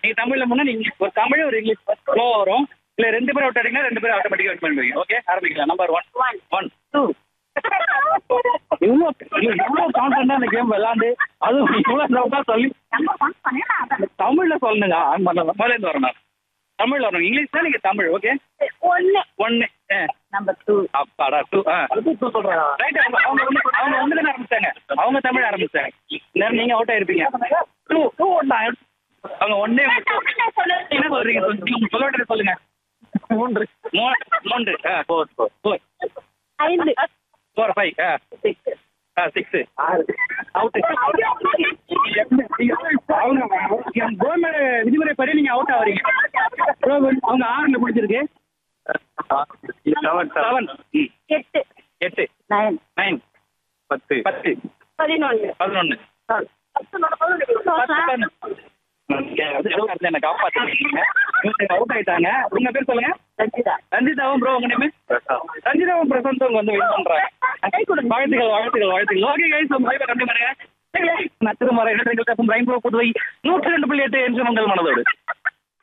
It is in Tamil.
நீங்க தமிழ்ல முன்னா நீங்க ஒரு தமிழ் ஒரு இங்கிலீஷ் ஃப்ளோ வரும் இல்ல ரெண்டு பேரும் அவுட் ஆடிங்கன்னா ரெண்டு பேரும் ஆட்டோமேட்டிக்கா வின் பண்ணுவீங்க ஓகே ஆரம்பிக்கலாம் number one One. One two இவ்வளோ இவ்வளோ கான்ஃபிடண்டா இந்த கேம் விளாண்டு அதுவும் இவ்வளோ டவுட்டா சொல்லி நம்பர் ஒன் சொன்னேன் அதான் தமிழ்ல சொல்லணுங்க ஆ, முதல்ல முதல்ல இருந்து வரணும் தமிழ்ல வரணும் இங்கிலீஷ் தான் நீங்க தமிழ் ஓகே ஒன்னு ஒன்னு நம்பர் டூ அப்பாடா டூ ரைட் அவங்க அவங்க வந்து அவங்க வந்து தானே ஆரம்பிச்சாங்க அவங்க தமிழ் ஆரம்பிச்சாங்க நேரம் நீங்க அவுட் ஆயிருப்பீங்க டூ டூ ஒன் அவங்க ஒன்னே என்ன சொல்றீங்க சொல்லுங்க. நீங்க சொல்ல வேண்டியது சொல்லுங்க மூன்று மூ- மூன்று ஆ ஃபோர் ஃபோர் ஃபோர் ஐந்து ஃபோர் ஃபைவ் ஆ ஆ சிக்ஸ் அவுட் அவங்க கவர்மெண்ட் விதிமுறை படி நீங்க அவுட் ஆவறீங்க Bro, அவங்க ஆறுல முடிச்சிருக்கு செவன் செவன் எட்டு எட்டு நைன் நைன் பத்து பத்து பதினொன்று பதினொன்னு என்ன காப்பாத்திருக்கீங்க அவுட் ஆயிட்டாங்க உங்க பேர் சொல்லுங்க ரஞ்சிதா ரஞ்சிதாவும் ப்ரோ உங்க நேம் ரஞ்சிதாவும் பிரசாந்தும் வந்து வின் பண்றாங்க வாழ்த்துக்கள் வாழ்த்துக்கள் வாழ்த்துக்கள் ஓகே கைஸ் உங்க லைஃப் கம்மி பண்ணுங்க நத்திரமாற இரண்டு ரெண்டு புதுவை நூற்றி ரெண்டு புள்ளி எட்டு என்று உங்கள் மனதோடு